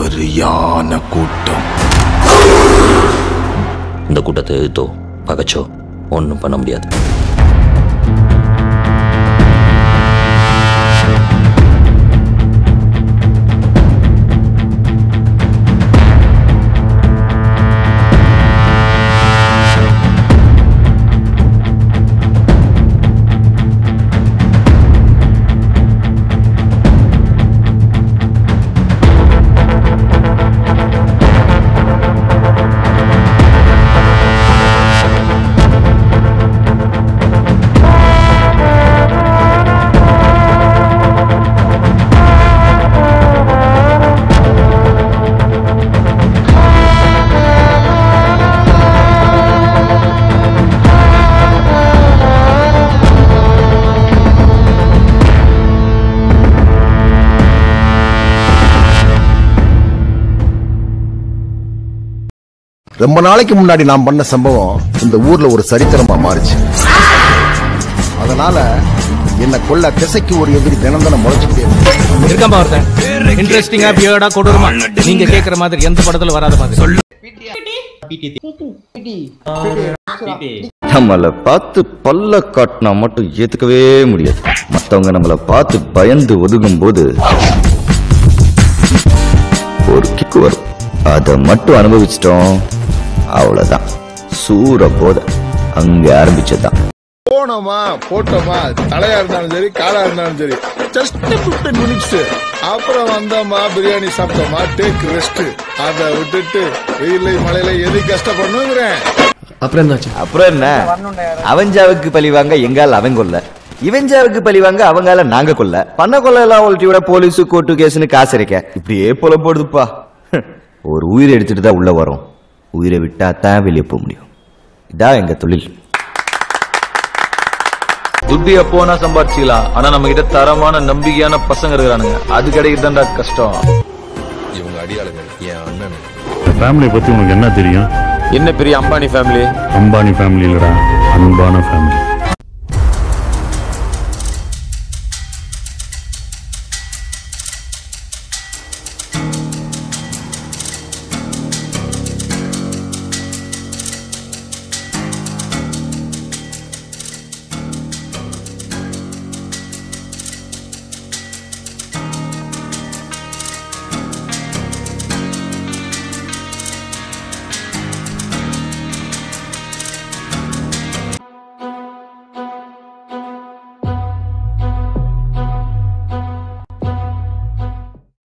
சரியான கூட்டம் இந்த கூட்டத்தை எதிர்த்தோ பகச்சோ ஒன்றும் பண்ண முடியாது ரொம்ப நாளைக்கு முன்னாடி நான் பண்ண சம்பவம் இந்த ஊர்ல ஒரு சரித்திரமா மாறுச்சு அதனால என்ன கொல்ல திசைக்கு ஒரு எதிரி தினம் தினம் முளைச்சுக்கிட்டே இருக்கு. இருக்காம்பா ஒருத்தன் இன்ட்ரெஸ்டிங்கா பியர்டா கொடூரமா நீங்க கேக்குற மாதிரி எந்த படத்துல வராத மாதிரி நம்மள பார்த்து பல்ல காட்டினா மட்டும் ஏத்துக்கவே முடியாது மத்தவங்க நம்மள பார்த்து பயந்து ஒதுங்கும் போது ஒரு கிக்கு வரும் அதை மட்டும் அனுபவிச்சிட்டோம் அவ்வளவுதான் சூற போத அங்க ஆரம்பிச்சதுதான் போனோமா போட்டோமா தலையா இருந்தாலும் சரி காலா இருந்தாலும் சரி ஜஸ்ட் பிப்டீன் மினிட்ஸ் அப்புறம் வந்தோமா பிரியாணி சாப்பிட்டோமா டேக் ரெஸ்ட் அதை விட்டுட்டு வெயில மழையில எது கஷ்டப்படணுங்கிறேன் அப்புறம் என்ன அவஞ்சாவுக்கு பழிவாங்க எங்கால் அவன் கொல்ல இவஞ்சாவுக்கு பழிவாங்க அவங்கால நாங்க கொல்ல பண்ண கொல்ல எல்லாம் ஒல்ட்டி விட போலீஸ் கோர்ட்டு கேஸ்னு காசு இருக்க இப்படியே போல போடுதுப்பா ஒரு உயிரை எடுத்துட்டு தான் உள்ள வரோம் உயிரை விட்டா தான் வெளியே போக முடியும் இதான் எங்க தொழில் துட்டு எப்போனா சம்பாதிச்சுக்கலாம் ஆனா நம்ம கிட்ட தரமான நம்பிக்கையான பசங்க இருக்கிறானுங்க அது கிடைக்கிறதுதான்டா கஷ்டம் இவங்க அடியாளுங்க என் அண்ணன் ஃபேமிலியை பத்தி உனக்கு என்ன தெரியும் என்ன பெரிய அம்பானி ஃபேமிலி அம்பானி ஃபேமிலி இல்லடா அன்பான ஃபேமிலி